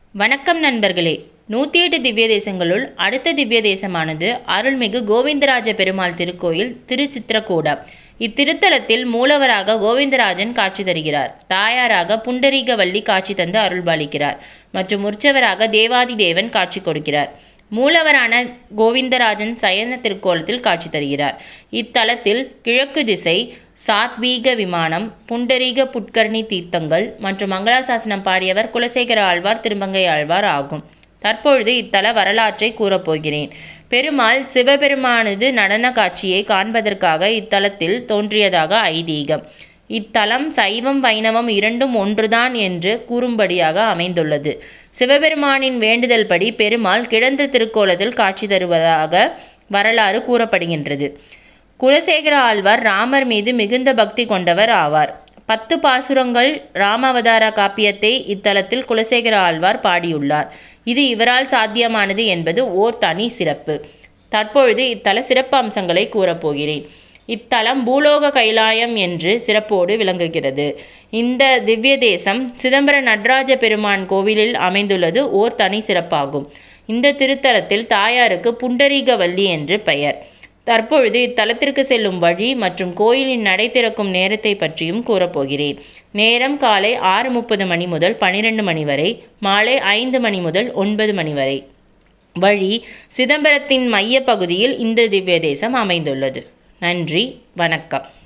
வணக்கம் நண்பர்களே நூற்றி எட்டு திவ்ய தேசங்களுள் அடுத்த திவ்ய தேசமானது அருள்மிகு கோவிந்தராஜ பெருமாள் திருக்கோயில் திருச்சித்திரக்கூடா இத்திருத்தலத்தில் மூலவராக கோவிந்தராஜன் காட்சி தருகிறார் தாயாராக புண்டரீகவல்லி காட்சி தந்து அருள்பாலிக்கிறார் மற்றும் உற்சவராக தேவாதி தேவன் காட்சி கொடுக்கிறார் மூலவரான கோவிந்தராஜன் சயன திருக்கோலத்தில் காட்சி தருகிறார் இத்தலத்தில் கிழக்கு திசை சாத்வீக விமானம் புண்டரீக புட்கர்ணி தீர்த்தங்கள் மற்றும் மங்களாசாசனம் பாடியவர் குலசேகர ஆழ்வார் திருமங்கை ஆழ்வார் ஆகும் தற்பொழுது இத்தல வரலாற்றை கூறப்போகிறேன் பெருமாள் சிவபெருமானது நடன காட்சியை காண்பதற்காக இத்தலத்தில் தோன்றியதாக ஐதீகம் இத்தலம் சைவம் வைணவம் இரண்டும் ஒன்றுதான் என்று கூறும்படியாக அமைந்துள்ளது சிவபெருமானின் வேண்டுதல் படி பெருமாள் கிடந்த திருக்கோலத்தில் காட்சி தருவதாக வரலாறு கூறப்படுகின்றது குலசேகர ஆழ்வார் ராமர் மீது மிகுந்த பக்தி கொண்டவர் ஆவார் பத்து பாசுரங்கள் ராமாவதார காப்பியத்தை இத்தலத்தில் குலசேகர ஆழ்வார் பாடியுள்ளார் இது இவரால் சாத்தியமானது என்பது ஓர் தனி சிறப்பு தற்பொழுது இத்தல சிறப்பு அம்சங்களை கூறப்போகிறேன் இத்தலம் பூலோக கைலாயம் என்று சிறப்போடு விளங்குகிறது இந்த திவ்ய தேசம் சிதம்பர நடராஜ பெருமான் கோவிலில் அமைந்துள்ளது ஓர் தனி சிறப்பாகும் இந்த திருத்தலத்தில் தாயாருக்கு புண்டரீகவல்லி என்று பெயர் தற்பொழுது இத்தலத்திற்கு செல்லும் வழி மற்றும் கோயிலின் நடை திறக்கும் நேரத்தை பற்றியும் கூறப்போகிறேன் நேரம் காலை ஆறு முப்பது மணி முதல் பனிரெண்டு மணி வரை மாலை ஐந்து மணி முதல் ஒன்பது மணி வரை வழி சிதம்பரத்தின் மைய பகுதியில் இந்த திவ்ய தேசம் அமைந்துள்ளது நன்றி வணக்கம்